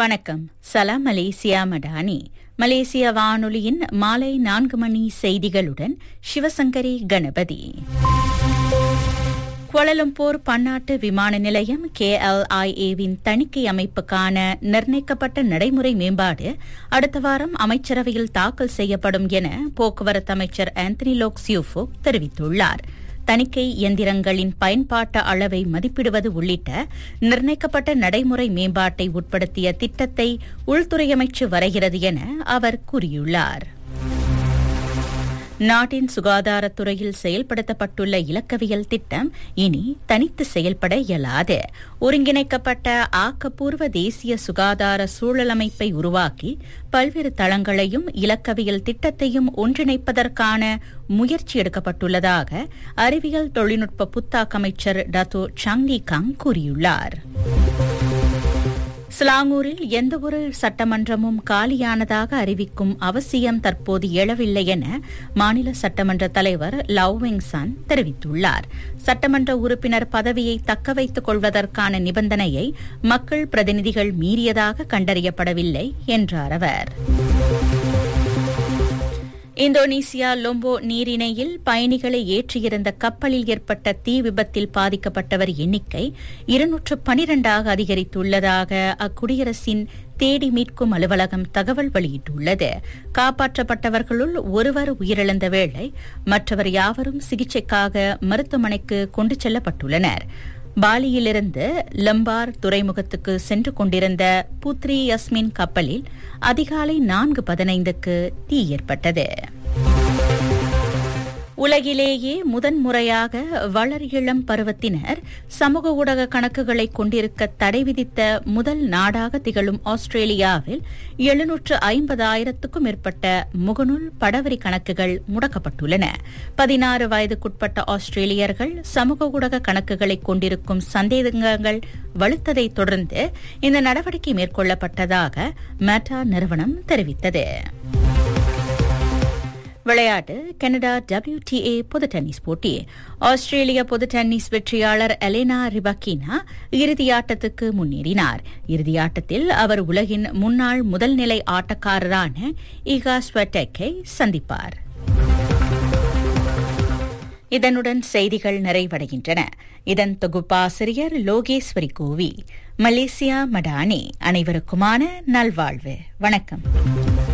வணக்கம் சலாம் மலேசியா மடானி மலேசிய வானொலியின் மாலை நான்கு மணி செய்திகளுடன் சிவசங்கரி கணபதி கோலலம்பூர் பன்னாட்டு விமான நிலையம் கேஎல்ஐஏவின் தணிக்கை அமைப்புக்கான நிர்ணயிக்கப்பட்ட நடைமுறை மேம்பாடு அடுத்த வாரம் அமைச்சரவையில் தாக்கல் செய்யப்படும் என போக்குவரத்து அமைச்சர் ஆந்தனி லோக் சியூஃபோ தெரிவித்துள்ளார் தணிக்கை இயந்திரங்களின் பயன்பாட்டு அளவை மதிப்பிடுவது உள்ளிட்ட நிர்ணயிக்கப்பட்ட நடைமுறை மேம்பாட்டை உட்படுத்திய திட்டத்தை உள்துறை அமைச்சு வரைகிறது என அவர் கூறியுள்ளார் நாட்டின் சுகாதாரத்துறையில் செயல்படுத்தப்பட்டுள்ள இலக்கவியல் திட்டம் இனி தனித்து செயல்பட இயலாது ஒருங்கிணைக்கப்பட்ட ஆக்கப்பூர்வ தேசிய சுகாதார சூழலமைப்பை உருவாக்கி பல்வேறு தளங்களையும் இலக்கவியல் திட்டத்தையும் ஒன்றிணைப்பதற்கான முயற்சி எடுக்கப்பட்டுள்ளதாக அறிவியல் தொழில்நுட்ப புத்தாக்க அமைச்சர் டத்தோ சாங்லி காங் கூறியுள்ளார் சிலாங்கூரில் எந்தவொரு சட்டமன்றமும் காலியானதாக அறிவிக்கும் அவசியம் தற்போது எழவில்லை என மாநில சட்டமன்ற தலைவர் லவ்விங் சன் தெரிவித்துள்ளார் சட்டமன்ற உறுப்பினர் பதவியை தக்க வைத்துக் கொள்வதற்கான நிபந்தனையை மக்கள் பிரதிநிதிகள் மீறியதாக கண்டறியப்படவில்லை என்றார் அவர் இந்தோனேசியா லொம்போ நீரிணையில் பயணிகளை ஏற்றியிருந்த கப்பலில் ஏற்பட்ட தீ விபத்தில் பாதிக்கப்பட்டவர் எண்ணிக்கை இருநூற்று பனிரெண்டாக அதிகரித்துள்ளதாக அக்குடியரசின் தேடி மீட்கும் அலுவலகம் தகவல் வெளியிட்டுள்ளது காப்பாற்றப்பட்டவர்களுள் ஒருவர் உயிரிழந்த வேளை மற்றவர் யாவரும் சிகிச்சைக்காக மருத்துவமனைக்கு கொண்டு செல்லப்பட்டுள்ளனர் பாலியிலிருந்து லம்பார் துறைமுகத்துக்கு சென்று கொண்டிருந்த புத்ரி யஸ்மின் கப்பலில் அதிகாலை நான்கு பதினைந்துக்கு தீ ஏற்பட்டது உலகிலேயே முதன்முறையாக வளர் இளம் பருவத்தினர் சமூக ஊடக கணக்குகளை கொண்டிருக்க தடை விதித்த முதல் நாடாக திகழும் ஆஸ்திரேலியாவில் எழுநூற்று ஐம்பதாயிரத்துக்கும் மேற்பட்ட முகநூல் படவரி கணக்குகள் முடக்கப்பட்டுள்ளன பதினாறு வயதுக்குட்பட்ட ஆஸ்திரேலியர்கள் சமூக ஊடக கணக்குகளை கொண்டிருக்கும் சந்தேகங்கள் வலுத்ததைத் தொடர்ந்து இந்த நடவடிக்கை மேற்கொள்ளப்பட்டதாக மெட்டா நிறுவனம் தெரிவித்தது விளையாட்டு கனடா டபிள்யூடிஏ பொது டென்னிஸ் போட்டி ஆஸ்திரேலிய பொது டென்னிஸ் வெற்றியாளர் எலேனா ரிபக்கினா இறுதியாட்டத்துக்கு முன்னேறினார் இறுதியாட்டத்தில் அவர் உலகின் முன்னாள் முதல்நிலை ஆட்டக்காரரான இகா ஸ்வெட்டெக்கை சந்திப்பார் இதனுடன் செய்திகள் நிறைவடைகின்றன இதன் தொகுப்பாசிரியர் லோகேஸ்வரி கோவி மலேசியா மடானி அனைவருக்குமான நல்வாழ்வு வணக்கம்